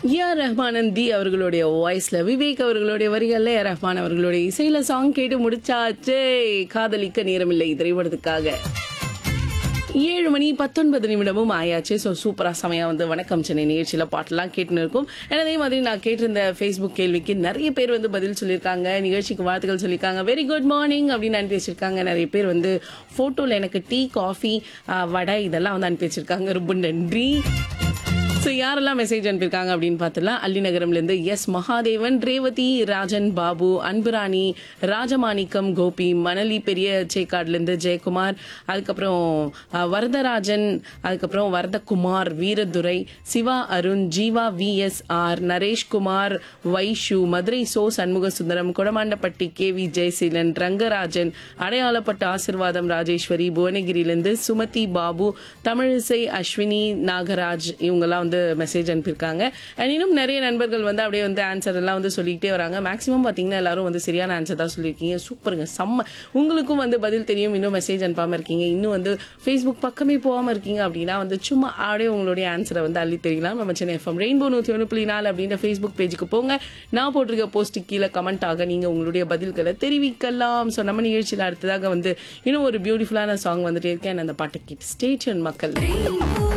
AR ரஹ்மானன் தி அவர்களுடைய வாய்ஸ்ல விவேக் அவர்களுடைய வரிகள்ல ஏஆர் ரஹ்மான் அவர்களுடைய இசையில சாங் கேட்டு முடிச்சாச்சே காதலிக்க நேரமில்லை திரைப்படத்துக்காக ஏழு மணி பத்தொன்பது நிமிடமும் ஆயாச்சு ஸோ சூப்பராக செமையாக வந்து வணக்கம் சென்னை நிகழ்ச்சியில் பாட்டெல்லாம் கேட்டுன்னு இருக்கும் And அதே மாதிரி நான் கேட்டிருந்த ஃபேஸ்புக் கேள்விக்கு நிறைய பேர் வந்து பதில் சொல்லியிருக்காங்க நிகழ்ச்சிக்கு வாழ்த்துக்கள் சொல்லியிருக்காங்க வெரி குட் மார்னிங் அப்படின்னு அனுப்பி வச்சிருக்காங்க நிறைய பேர் வந்து ஃபோட்டோவில் எனக்கு டீ காஃபி வடை இதெல்லாம் வந்து அனுப்பி வச்சிருக்காங்க ரொம்ப நன்றி ஸோ யாரெல்லாம் மெசேஜ் அனுப்பியிருக்காங்க அப்படின்னு பார்த்துலாம் அள்ளிநகரம்லேருந்து எஸ் மகாதேவன் ரேவதி ராஜன் பாபு அன்புராணி ராஜமாணிக்கம் கோபி மணலி பெரிய சேக்காட்லேருந்து ஜெயக்குமார் அதுக்கப்புறம் அஹ், வரதராஜன் அதுக்கப்புறம் வரதகுமார் வீரதுரை சிவா அருண் ஜீவா விஎஸ்ஆர் நரேஷ்குமார் வைஷு மதுரை சோ சண்முக சுந்தரம் கொடமாண்டப்பட்டி கே வி ஜெயசீலன் ரங்கராஜன் அடையாளப்பட்ட ஆசிர்வாதம் ராஜேஸ்வரி புவனகிரியிலேருந்து சுமதி பாபு தமிழிசை அஸ்வினி நாகராஜ் இவங்கெல்லாம் வந்து மெசேஜ் அனுப்பியிருக்காங்க அண்ட் இன்னும் நிறைய நண்பர்கள் வந்து அப்படியே வந்து ஆன்சர் எல்லாம் வந்து சொல்லிக்கிட்டே வராங்க மேக்ஸிமம் பார்த்தீங்கன்னா எல்லாரும் வந்து சரியான ஆன்சர் தான் சொல்லியிருக்கீங்க சூப்பருங்க செம்ம உங்களுக்கும் வந்து பதில் தெரியும் இன்னும் மெசேஜ் அனுப்பாமல் இருக்கீங்க இன்னும் வந்து ஃபேஸ்புக் பக்கமே போகாமல் இருக்கீங்க அப்படின்னா வந்து சும்மா அப்படியே உங்களுடைய ஆன்சரை வந்து அள்ளி தெரியலாம் நம்ம சென்னை எஃப்எம் ரெயின்போ நூற்றி ஒன்று புள்ளி நாலு அப்படின்ற ஃபேஸ்புக் பேஜுக்கு போங்க நான் போட்டிருக்க போஸ்ட் கீழே கமெண்ட் ஆக நீங்கள் உங்களுடைய பதில்களை தெரிவிக்கலாம் ஸோ நம்ம நிகழ்ச்சியில் அடுத்ததாக வந்து இன்னும் ஒரு பியூட்டிஃபுல்லான சாங் வந்துட்டே இருக்கேன் அந்த பாட்டை கேட்டு ஸ்டேஷன் மக்கள்